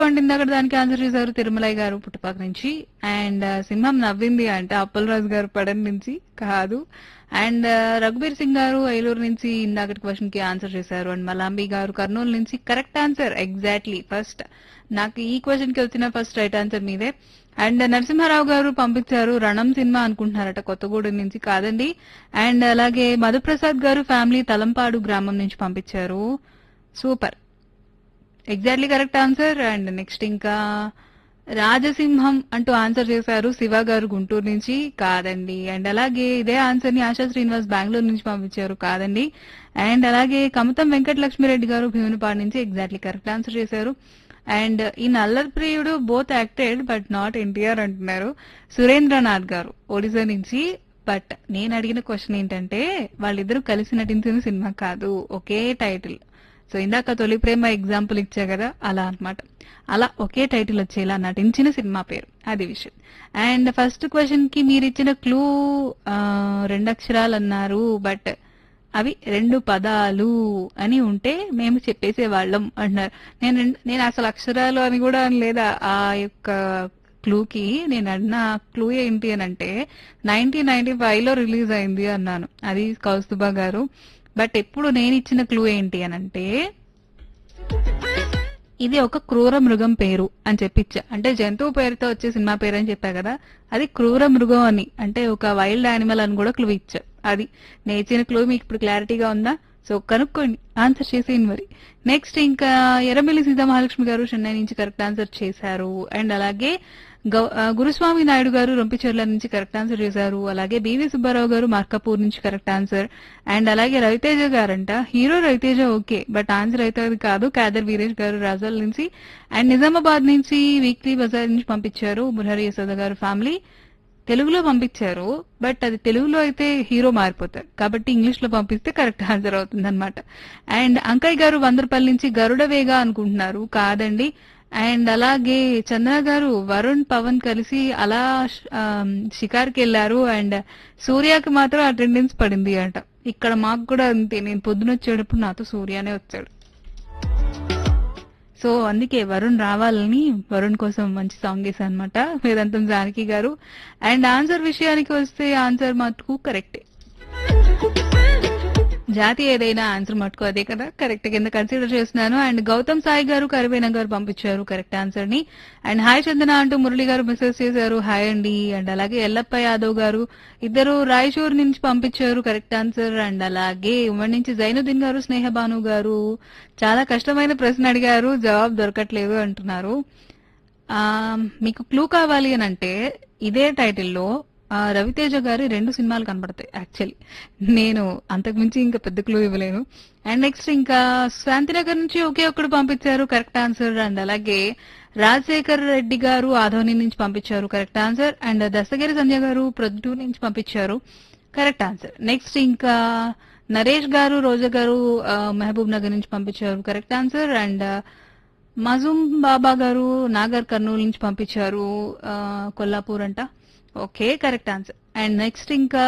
and ఇందాక దానికి answer చేశారు తిరుమలయ్య గారు పుట్టుపాక నుంచి అండ్ సింహం నవ్వింది అంటే అప్పలరాజు గారు పడన్ నుంచి కాదు అండ్ రఘుబీర్ సింగ్ గారు ఐలూరు నుంచి ఇందాకటి క్వశ్చన్ కి ఆన్సర్ చేశారు అండ్ మలాంబి గారు కర్నూలు నుంచి కరెక్ట్ ఆన్సర్ ఎగ్జాక్ట్లీ ఫస్ట్ నాకు ఈ క్వశ్చన్ కి వచ్చిన ఫస్ట్ రైట్ ఆన్సర్ మీదే అండ్ నరసింహారావు గారు పంపించారు రణం సినిమా అనుకుంటున్నారట కొత్తగూడెం నుంచి కాదండి అండ్ అలాగే మధుప్రసాద్ గారు ఫ్యామిలీ తలంపాడు గ్రామం నుంచి పంపించారు super exactly correct answer and next ఇంకా రాజసింహం అంటూ ఆన్సర్ చేశారు శివ గారు గుంటూరు నుంచి కాదండి అండ్ అలాగే ఇదే ఆన్సర్ ని ఆశా శ్రీనివాస్ బెంగళూరు నుంచి పంపించారు కాదండి అండ్ అలాగే కమతం వెంకటలక్ష్మిరెడ్డి గారు భీమునిపాడు నుంచి ఎగ్జాక్ట్లీ కరెక్ట్ ఆన్సర్ చేశారు అండ్ ఈ నల్లర్ ప్రియుడు both acted but not NTR అంటున్నారు సురేంద్రనాథ్ గారు ఒడిశా నుంచి బట్ నేను అడిగిన క్వశ్చన్ ఏంటంటే వాళ్ళిద్దరూ కలిసి నటించిన సినిమా కాదు ఒకే టైటిల్ సో ఇందాక తొలి ప్రేమ ఎగ్జాంపుల్ ఇచ్చా కదా అలా అన్నమాట అలా ఒకే టైటిల్ వచ్చేలా నటించిన సినిమా పేరు అది విషయం అండ్ ఫస్ట్ క్వశ్చన్ కి మీరు ఇచ్చిన క్లూ రెండు అక్షరాలు అన్నారు బట్ అవి రెండు పదాలు అని ఉంటే మేము చెప్పేసే వాళ్ళం అంటున్నారు నేను రెండు- నేను అసలు అక్షరాలు అని కూడా అనలేదా ఆ యొక్క క్లూకి నేను అన్న క్లూ ఏంటి అని అంటే నైన్టీన్ నైన్టీ ఫైవ్ లో రిలీజ్ అయింది అన్నాను అది కౌస్తుబా గారు బట్ ఎప్పుడు నేను ఇచ్చిన క్లూ ఏంటి అని అంటే ఇది ఒక క్రూర మృగం పేరు అని చెప్పిచ్చా అంటే జంతువు పేరుతో వచ్చే సినిమా పేరు అని చెప్పా కదా అది క్రూర మృగం అని అంటే ఒక వైల్డ్ యానిమల్ అని కూడా క్లూ ఇచ్చా అది నేను ఇచ్చిన క్లూ మీకు ఇప్పుడు క్లారిటీగా ఉందా సో కనుక్కోండి ఆన్సర్ చేసేయండి మరి నెక్స్ట్ ఇంకా ఎర్రమిల్లి సీతామహాలక్ష్మి గారు చెన్నై నుంచి కరెక్ట్ ఆన్సర్ చేశారు అండ్ అలాగే గౌ- ఆ, గురుస్వామి నాయుడు గారు రొంపిచెర్ల నుంచి కరెక్ట్ ఆన్సర్ చేశారు అలాగే బివి సుబ్బారావు గారు మార్కాపూర్ నుంచి కరెక్ట్ ఆన్సర్ అండ్ అలాగే రవితేజ గారంట hero Ravi Teja okay but answer అయితే అది కాదు కాదర్ వీరేష్ గారు రాజాల్ నుంచి అండ్ నిజామాబాద్ నుంచి వీక్లీ బజార్ నుంచి పంపించారు మురహరి యశోద గారు ఫ్యామిలీ తెలుగులో పంపించారు బట్ అది తెలుగులో అయితే హీరో మారిపోతారు కాబట్టి ఇంగ్లీష్ లో పంపిస్తే కరెక్ట్ ఆన్సర్ అవుతుంది అనమాట అండ్ అంకయ్య గారు వందరపల్లి నుంచి గరుడ వేగ అనుకుంటున్నారు కాదండి అండ్ అలాగే చంద్ర గారు వరుణ్ పవన్ కలిసి అలా ఆమ్, షికార్కి వెళ్ళారు అండ్ సూర్యకి మాత్రం అటెండెన్స్ పడింది అంట ఇక్కడ మాకు కూడా అంతే నేను పొద్దున వచ్చేటప్పుడు నాతో సూర్యనే వచ్చాడు సో అందుకే వరుణ్ రావాలని వరుణ్ కోసం మంచి సాంగ్ వేసా అనమాట వేదాంతం జానకి గారు అండ్ ఆన్సర్ విషయానికి వస్తే ఆన్సర్ మటుకు కరెక్టే జాతి ఏదైనా ఆన్సర్ మటుకు అదే కదా కరెక్ట్ కింద కన్సిడర్ చేస్తున్నాను అండ్ గౌతమ్ సాయి గారు కరివేన గారు పంపించారు కరెక్ట్ ఆన్సర్ ని అండ్ హాయ్ చందన అంటూ మురళి గారు మెసేజ్ చేశారు హాయ్ అండి అండ్ అలాగే ఎల్లప్ప యాదవ్ గారు ఇద్దరు రాయచూర్ నుంచి పంపించారు కరెక్ట్ ఆన్సర్ అండ్ అలాగే ఉమ్మడి నుంచి జైనుద్దీన్ గారు స్నేహ భాను గారు చాలా కష్టమైన ప్రశ్న అడిగారు జవాబు దొరకట్లేదు అంటున్నారు ఆ, మీకు క్లూ కావాలి అని అంటే ఇదే టైటిల్లో ఆ, రవితేజ గారి రెండు సినిమాలు కనబడతాయి యాక్చువల్లీ నేను అంతకుమించి ఇంకా పెద్ద క్లూ ఇవ్వలేను అండ్ నెక్స్ట్ ఇంకా శాంతినగర్ నుంచి ఒకే ఒక్కడు పంపించారు కరెక్ట్ ఆన్సర్ అండ్ అలాగే రాజశేఖర్ రెడ్డి గారు ఆధోని నుంచి పంపించారు correct answer and Dastagiri Sandhya garu ప్రొద్దు నుంచి పంపించారు కరెక్ట్ ఆన్సర్ నెక్స్ట్ ఇంకా నరేష్ గారు రోజా గారు ఆ, మహబూబ్ నగర్ నుంచి పంపించారు correct answer and Majoom Baba garu Nagarkurnool నుంచి పంపించారు ఆ, కొల్లాపూర్ అంట okay correct answer and next ఇంకా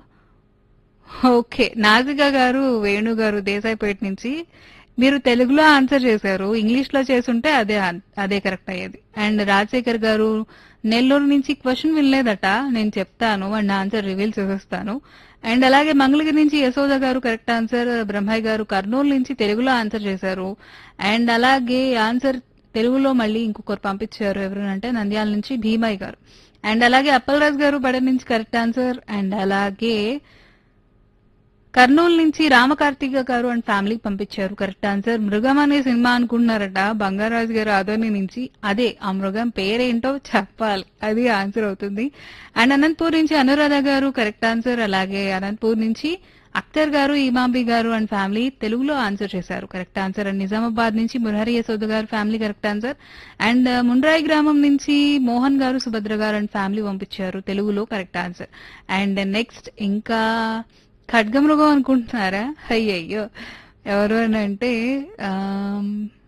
ఓకే నాజికా గారు వేణు గారు దేశాయిపేట నుంచి మీరు తెలుగులో ఆన్సర్ చేశారు ఇంగ్లీష్ లో చేసుంటే అదే ఆన్- అదే కరెక్ట్ అయ్యేది అండ్ రాజశేఖర్ గారు నెల్లూరు నుంచి క్వశ్చన్ వినలేదట నేను చెప్తాను అండ్ ఆన్సర్ రివీల్ చేసేస్తాను అండ్ అలాగే మంగళగిరి నుంచి యశోద గారు కరెక్ట్ ఆన్సర్ బ్రహ్మయ్య గారు కర్నూలు నుంచి తెలుగులో ఆన్సర్ చేశారు అండ్ అలాగే ఆన్సర్ తెలుగులో మళ్ళీ ఇంకొకరు పంపించారు ఎవరంటే నంద్యాల నుంచి భీమయ్య గారు అండ్ అలాగే అప్పలరాజు గారు బడ నుంచి కరెక్ట్ ఆన్సర్ అండ్ అలాగే కర్నూలు నుంచి రామకార్తిక గారు అండ్ ఫ్యామిలీ పంపించారు కరెక్ట్ ఆన్సర్ మృగం అనే సినిమా అనుకుంటున్నారట బంగారాజు గారు ఆదోని నుంచి అదే ఆ మృగం పేరేంటో చెప్పాలి అది ఆన్సర్ అవుతుంది అండ్ అనంతపూర్ నుంచి అనురాధ గారు కరెక్ట్ ఆన్సర్ అలాగే అనంతపూర్ నుంచి అఖ్తర్ గారు ఇమాంబి గారు అండ్ ఫ్యామిలీ తెలుగులో ఆన్సర్ చేశారు కరెక్ట్ ఆన్సర్ అండ్ నిజామాబాద్ నుంచి Murahari Yashoda garu family correct answer and Mundrai గ్రామం నుంచి మోహన్ గారు సుభద్ర గారు అండ్ ఫ్యామిలీ పంపించారు తెలుగులో కరెక్ట్ ఆన్సర్ అండ్ నెక్స్ట్ ఇంకా ఖడ్గమృగం అనుకుంటున్నారా అయ్యయ్యో ఎవరు అని అంటే ఆమ్,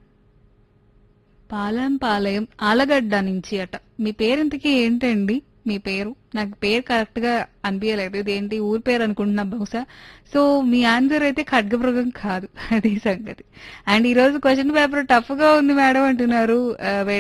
పాలెం పాలయం ఆలగడ్డ నుంచి అట మీ పేరెంతకి ఏంటండి మీ పేరు నాకు పేరు కరెక్ట్ గా అనిపించలేదు ఇదేంటి ఊరి పేరు అనుకుంటున్నా బహుశా సో మీ ఆన్సర్ అయితే ఖడ్గమృగం కాదు అది సంగతి అండ్ ఈ రోజు క్వశ్చన్ పేపర్ టఫ్ గా ఉంది మేడం అంటున్నారు ఆ,